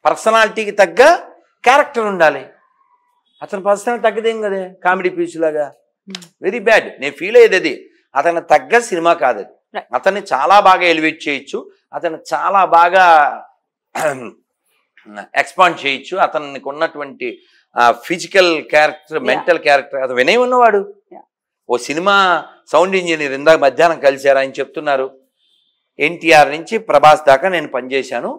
పర్సనాలిటీకి తగ్గ క్యారెక్టర్ ఉండాలి అతని పర్సనాలిటీ తగ్గదేం కదే కామెడీ పీస్ లాగా Hmm. వెరీ బ్యాడ్ నేను ఫీల్ అయ్యేది అది అతని తగ్గ సినిమా కాదు అది Right. అతన్ని చాలా బాగా ఎలివేట్ చేయొచ్చు అతన్ని చాలా బాగా ఎక్స్పాండ్ చేయొచ్చు అతనికి ఉన్నటువంటి physical character Yeah. Mental character అతను వినయం ఉన్నవాడు Yeah. ఓ సినిమా సౌండ్ ఇంజనీర్ ఇందాక మధ్యాహ్నం కలిశారు ఆయన చెప్తున్నారు ఎన్టీఆర్ నుంచి ప్రభాస్ దాకా నేను పనిచేశాను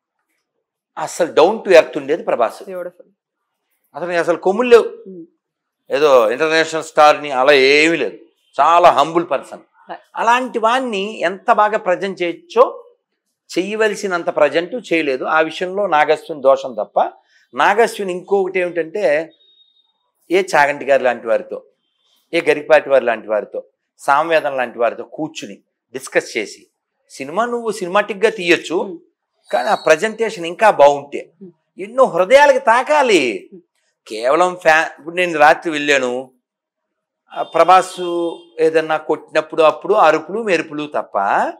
అసలు డౌన్ టు ఎర్త్ ఉండేది ప్రభాస్ బ్యూటిఫుల్ అతనికి అసలు కొమ్ములు లేవు Hmm. ఏదో ఇంటర్నేషనల్ స్టార్ని అలా ఏమీ లేదు చాలా హంబుల్ పర్సన్ Right. అలాంటి వాడిని ఎంత బాగా ప్రజెంట్ చేయొచ్చో చెయ్యవలసినంత ప్రజెంట్ చేయలేదు ఆ విషయంలో నాగస్విని దోషం తప్ప నాగస్విని ఇంకొకటి ఏమిటంటే ఏ చాగంటి గారి లాంటి వారితో ఏ గరికపాటి వారి లాంటి వారితో సామవేదం లాంటి వారితో కూర్చుని డిస్కస్ చేసి సినిమా నువ్వు సినిమాటిక్గా తీయొచ్చు Hmm. కానీ ఆ ప్రజెంటేషన్ ఇంకా బాగుంటే Hmm. ఎన్నో హృదయాలకి తాకాలి Hmm. కేవలం ఫ్యా ఇప్పుడు నేను రాత్రి వెళ్ళాను ఆ ప్రభాస్ ఏదన్నా కొట్టినప్పుడు అప్పుడు అరుపులు మెరుపులు తప్ప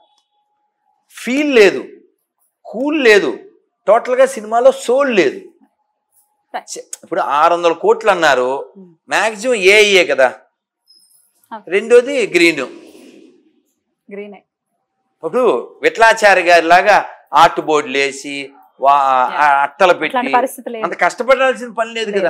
ఫీల్ లేదు కూల్ లేదు టోటల్గా సినిమాలో సోల్ లేదు Right. చె- ఇప్పుడు ఆరు వందల కోట్లు అన్నారు Hmm. మ్యాక్సిమం ఏఏ కదా Ah. రెండోది గ్రీన్ గ్రీన్ ఇప్పుడు విట్లాచారి గారి లాగా ఆర్ట్ బోర్డులు వేసి వా ఆ అట్టలు పెట్టి ఇట్లాంటి పరిస్థితి లేదు అంత కష్టపడాల్సిన పని లేదు లేదు. కదా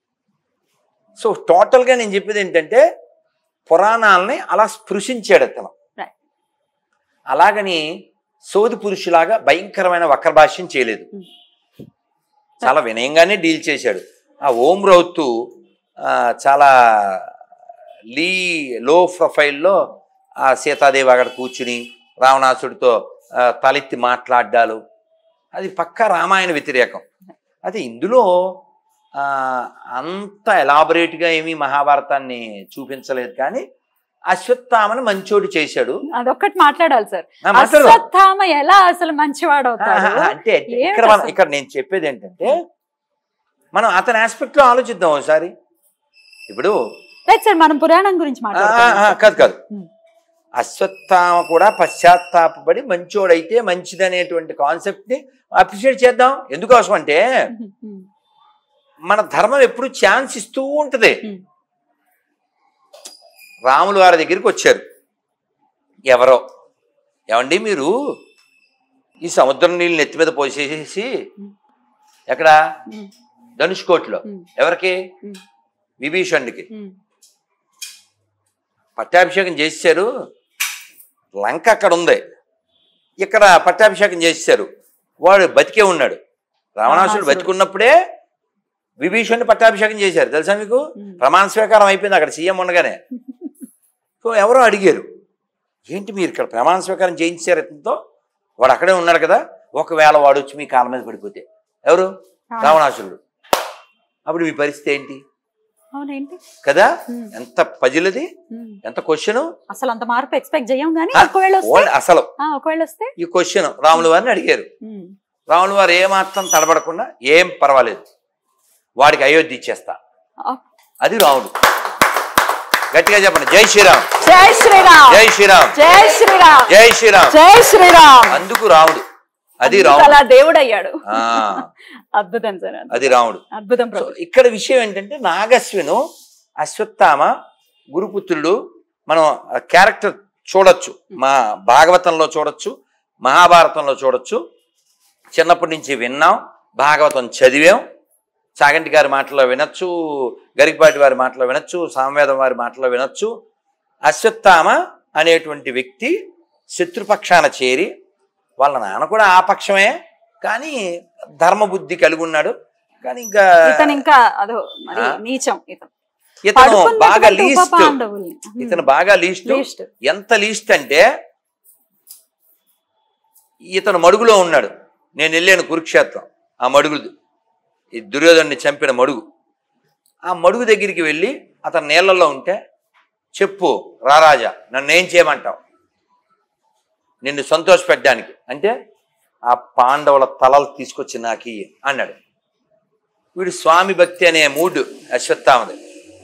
సో టోటల్ గా నేను చెప్పేది ఏంటంటే పురాణాలని అలా స్పృశించాడు అతను Right. అలాగని సోది పురుషులాగా భయంకరమైన వక్ర భాష్యం చేయలేదు Hmm. చాలా వినయంగానే డీల్ చేశాడు ఆ ఓం రౌతు ఆ, చాలా లీ లో ప్రొఫైల్లో ఆ సీతాదేవి అక్కడ కూర్చుని రావణాసుడితో ఆ, తలెత్తి మాట్లాడ్డాలు అది పక్కా రామాయణ వ్యతిరేకం అది ఇందులో ఆ, అంత ఎలాబొరేట్గా ఏమీ మహాభారతాన్ని చూపించలేదు కానీ అశ్వత్థామని మంచోడు చేశాడు అదొక్కటి మాట్లాడాలి సార్ ఆ, మాట్లాడు. అశ్వత్థామ ఎలా అసలు మంచివాడు అవుతాడు ఆహా, అంటే ఏమిటి ఇక్కడ మనం అసలు? ఇక్కడ నేను చెప్పేది ఏంటంటే మనం అతని ఆస్పెక్ట్ లో ఆలోచిద్దాం ఒకసారి ఇప్పుడు లేదు సార్ మనం పురాణం గురించి ఆ, ఆ, మాట్లాడుతున్నాం కాదు కాదు ఉమ్. అశ్వత్థామ కూడా పశ్చాత్తాపడి మంచోడైతే మంచిదనేటువంటి కాన్సెప్ట్ ని అప్రిషియేట్ చేద్దాం ఎందుకోసం అంటే ఉమ్. మన ధర్మం ఎప్పుడు ఛాన్స్ ఇస్తూ ఉంటది ఉమ్. రాములు వారి దగ్గరికి వచ్చారు ఎవరో ఏమండి మీరు ఈ సముద్రం నీళ్ళు నెత్తి మీద పోసేసి ఎక్కడ ఉమ్. ధనుష్కోట్లో ఉమ్. ఎవరికి ఉమ్. విభీషణుడికి ఉమ్. పట్టాభిషేకం చేశారు లంక అక్కడ ఉంది ఇక్కడ పట్టాభిషేకం చేశారు వాడు బతికే ఉన్నాడు రావణాసుడు రావణాసురుడు. బతికున్నప్పుడే విభీషణుని పట్టాభిషేకం చేశారు తెలుసా మీకు ఉమ్. ప్రమాణ స్వీకారం అయిపోయింది అక్కడ సీఎం ఉండగానే సో ఎవరో అడిగారు ఏంటి మీరు ఇక్కడ ప్రమాణ స్వీకారం చేయించారు ఇతనితో వాడు అక్కడే ఉన్నాడు కదా ఒకవేళ వాడు వచ్చి మీ కాళ్ళ మీద పడిపోతే ఎవరు రావణాసురుడు అప్పుడు మీ పరిస్థితి ఏంటి అవునేంటి కదా ఉమ్. ఎంత పజిలది ఉమ్. ఎంత క్వశ్చన్ అసలు అంత మార్పు ఎక్స్పెక్ట్ చేయం కానీ ఆ, ఒకవేళ వస్తే అసలు ఆ, ఒకవేళ వస్తే ఈ క్వశ్చన్ రాముల వారిని అడిగారు ఉమ్. రాముల వారు ఏమాత్రం తడబడకుండా ఏం పర్వాలేదు వాడికి అయోధ్య ఇచ్చేస్తా ఆ, అది రాముడు గట్టిగా చెప్పండి జై శ్రీరామ్ జై శ్రీరామ్ జై శ్రీరామ్ జై శ్రీరామ్ జై శ్రీరామ్ జై శ్రీరామ్ అందుకు రాముడు అది అందుకు రాముడు అలా దేవుడు అయ్యాడు ఆ, అద్భుతం సార్ అది రాముడు అద్భుతం సో ప్రభు ఇక్కడ విషయం ఏంటంటే నాగస్విను అశ్వత్థామ గురుపుత్రుడు మనం క్యారెక్టర్ చూడొచ్చు మా భాగవతంలో చూడొచ్చు మహాభారతంలో చూడొచ్చు చిన్నప్పటి నుంచి విన్నాం భాగవతం చదివాం చాగంటి గారి మాటలో వినొచ్చు గరికపాటి వారి మాటలో వినొచ్చు సామవేదం వారి మాటలో వినొచ్చు అశ్వత్థామ అనేటువంటి వ్యక్తి శత్రుపక్షాన చేరి వాళ్ళ నాన్న కూడా ఆ పక్షమే కానీ ధర్మబుద్ధి కలిగి ఉన్నాడు కానీ ఇంకా ఇతను ఇంకా అదో మరి ఆ? నీచం ఇతను ఇతను బాగా పడుకున్నటువంటి ఉప లీస్ట్ పాండవుల్ని. ఇతను బాగా లీస్ట్ లీస్ట్ ఎంత లీస్ట్ అంటే ఇతను మడుగులో ఉన్నాడు నేను వెళ్ళాను కురుక్షేత్రం ఆ మడుగు ఈ దుర్యోధన్ని చంపిన మడుగు ఆ మడుగు దగ్గరికి వెళ్ళి అతను నీళ్ళల్లో ఉంటే చెప్పు రారాజా నన్ను ఏం చేయమంటావు నిన్ను సంతోషపెట్టడానికి అంటే ఆ పాండవుల తలలు తీసుకొచ్చి నాకు ఇయ్యి అన్నాడు వీడు స్వామి భక్తి అనే మూడ్ అశ్వత్థామది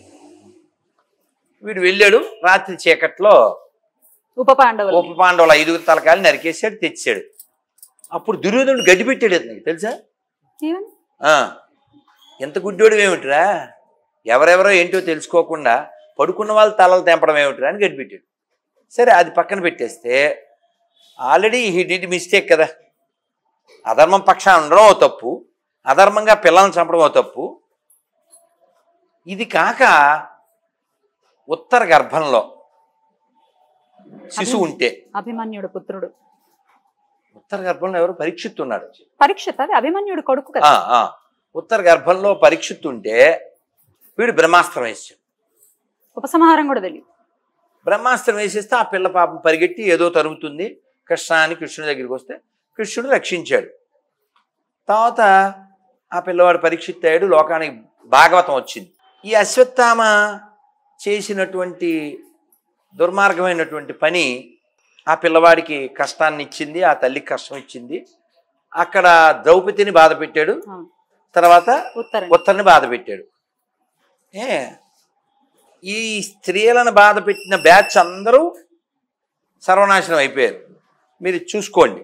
వీడు వెళ్ళాడు రాత్రి చీకట్లో ఉప పాండవులు ఉప పాండవుల ఐదుగురు తలకాయలు నరికేసాడు తెచ్చాడు అప్పుడు దుర్యోధనుడు గడ్డి పెట్టాడు అతనికి తెలుసా ఏమని ఆ, ఎంత గుడ్డోడు ఏమిటిరా ఎవరెవరో ఏంటో తెలుసుకోకుండా పడుకున్న వాళ్ళ తలలు తెంపడం ఏమిటిరా అని గడిపెట్టాడు సరే అది పక్కన పెట్టేస్తే ఆల్రెడీ హీ డిడ్ మిస్టేక్ కదా అధర్మం పక్షాన ఉండడం ఓ తప్పు అధర్మంగా పిల్లల్ని చంపడం ఓ తప్పు ఇది కాక ఉత్తర గర్భంలో శిశువు ఉంటే అభిమన్యుడు పుత్రుడు ఉత్తర గర్భంలో ఎవరు పరీక్షిత్తు ఉన్నాడు పరీక్షిత్ అది అభిమన్యుడు కొడుకు కదా ఆ, ఆ. ఉత్తర గర్భంలో పరీక్షిత్తు ఉంటే వీడు బ్రహ్మాస్త్రం వేసాడు ఉపసంహారం కూడా తెలియదు బ్రహ్మాస్త్రం వేసేస్తే ఆ పిల్ల పాపం పరిగెట్టి ఏదో తరుగుతుంది కృష్ణ అని కృష్ణుడి దగ్గరికి వస్తే కృష్ణుడు రక్షించాడు తర్వాత ఆ పిల్లవాడు పరీక్షిత్ అయ్యాడు లోకానికి భాగవతం వచ్చింది ఈ అశ్వత్థామ చేసినటువంటి దుర్మార్గమైనటువంటి పని ఆ పిల్లవాడికి కష్టాన్ని ఇచ్చింది ఆ తల్లికి కష్టం ఇచ్చింది అక్కడ ద్రౌపదిని బాధ పెట్టాడు ఆ, తర్వాత ఉత్తరం ఉత్తర్ని బాధ పెట్టాడు ఏ ఈ స్త్రీలను బాధ పెట్టిన బ్యాచ్ అందరూ సర్వనాశనం అయిపోయారు మీరు చూసుకోండి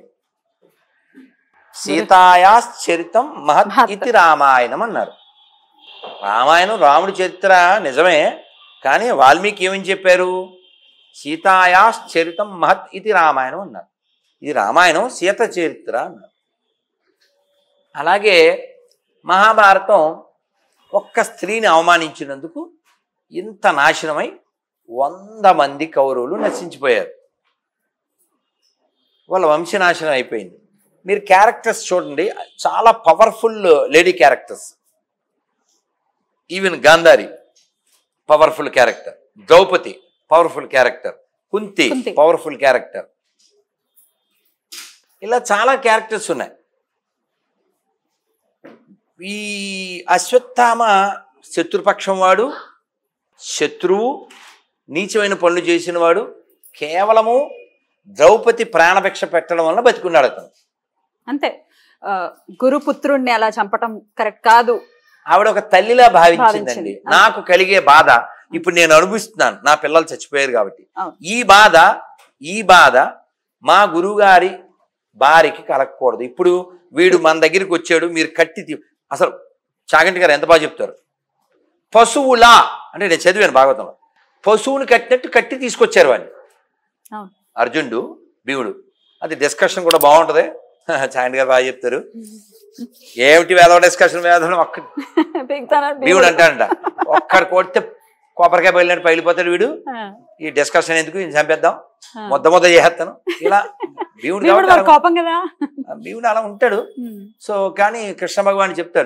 సీతాయాశ్చరితం మహత్ మహత్. ఇది రామాయణం అన్నారు రామాయణం రాముడి చరిత్ర నిజమే కానీ వాల్మీకి ఏమని చెప్పారు సీతాయాశ్చరితం మహత్ ఇది రామాయణం అన్నారు ఇది రామాయణం సీత చరిత్ర అన్నారు అలాగే మహాభారతం ఒక్క స్త్రీని అవమానించినందుకు ఇంత నాశనమై వంద మంది కౌరవులు నశించిపోయారు వాళ్ళ వంశనాశనం అయిపోయింది మీరు క్యారెక్టర్స్ చూడండి చాలా powerful lady characters even Gandhari powerful character Draupadi powerful character Kunti Kunti. Powerful character ఇలా చాలా క్యారెక్టర్స్ ఉన్నాయి ఈ అశ్వత్థామ శత్రుపక్షం వాడు శత్రువు నీచమైన పనులు చేసిన వాడు కేవలము ద్రౌపది ప్రాణభిక్ష పెట్టడం వల్ల బతికున్నాడు అతను అంతే ఆ, గురుపుత్రుణ్ణి అలా చంపటం కరెక్ట్ కాదు ఆవిడ ఒక తల్లిలా భావించిందండి భావించింది. నాకు కలిగే బాధ ఇప్పుడు నేను అనుభవిస్తున్నాను నా పిల్లలు చచ్చిపోయారు కాబట్టి అవును. ఈ బాధ ఈ బాధ మా గురువుగారి భార్యకి కలగకూడదు ఇప్పుడు వీడు మన దగ్గరికి వచ్చాడు మీరు కట్టి తీ- అసలు చాగంటి గారు ఎంత బాగా చెప్తారు పశువులా అంటే నేను చదివాను భాగవతంలో పశువుని కట్టినట్టు కట్టి తీసుకొచ్చారు వాడిని అవును అర్జునుడు భీముడు అది డిస్కషన్ కూడా బాగుంటది చాగంటి గారు బాగా చెప్తారు ఏమిటి వేదవ డిస్కషన్ వేదం ఒక్క పీకుతానని భీముడు అంటాడంట ఒక్కడు కొడితే కొబ్బరికాయ బయలుదేరి పగిలిపోతాడు వీడు ఆ, ఈ డిస్కషన్ ఎందుకు ఈయన చంపేద్దాం ఆ. ముద్ద ముద్ద చేసేస్తాను ఇలా భీముడు భీముడు కాబట్టి మరి అలా- కోపం కదా భీముడు అలా ఉంటాడు ఉమ్, సో కానీ కృష్ణ భగవాన్ చెప్తారు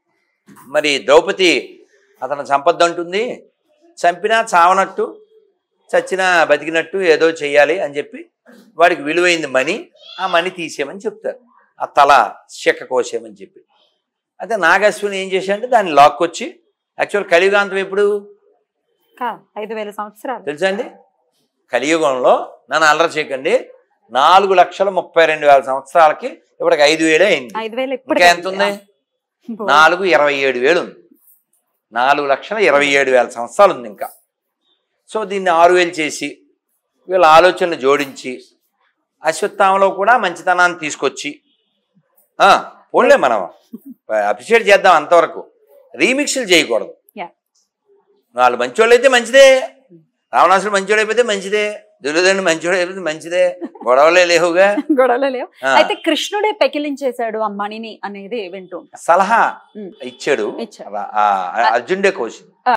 మరి ద్రౌపది అతను చంపొద్దంటుంది చంపినా చావనట్టు చచ్చినా బతికినట్టు ఏదో చెయ్యాలి అని చెప్పి వాడికి విలువైంది మనీ ఆ మనీ తీసేయమని చెప్తారు ఆ తల చెక్క కోసేయమని చెప్పి అయితే నాగశ్విని ఏం చేశాడంటే దాన్ని లాక్కొచ్చి యాక్చువల్ కలియుగాంతం ఎప్పుడు కా ఐదు వేల సంవత్సరాలు తెలుసా అండి కలియుగంలో నన్ను అల్లరి చేయకండి నాలుగు లక్షల ముప్పై రెండు వేల సంవత్సరాలకి ఇప్పటికి ఐదు వేలే అయింది ఐదు వేలు ఇంకా ఇప్పుడు ఎంత ఉంది నాలుగు ఇరవై ఏడు వేలు ఉంది నాలుగు లక్షల ఇరవై ఏడు వేల సంవత్సరాలు ఉంది ఇంకా సో దీన్ని ఆరు వేలు చేసి వీళ్ళ ఆలోచనలు జోడించి అశ్వత్థామలో కూడా మంచితనాన్ని తీసుకొచ్చి ఆ, పోన్లే మనం అప్రిషియేట్ చేద్దాం అంతవరకు రీమిక్స్లు చేయకూడదు Yeah. వాళ్ళు మంచోళ్ళు అయితే మంచిదే రావణాసుడు మంచోడు అయిపోతే మంచిదే దుర్యోధనుడు మంచోడు అయిపోతే మంచిదే గొడవలే లేవుగా గొడవలు లేవు ఆ. అయితే కృష్ణుడే పెకిలించేశాడు ఆ మణిని అనేది వింటూ ఉంటాం సలహా ఉమ్. ఇచ్చాడు ఇచ్చాడు. ఆ, ఆ, అర్జునుడే కోసింది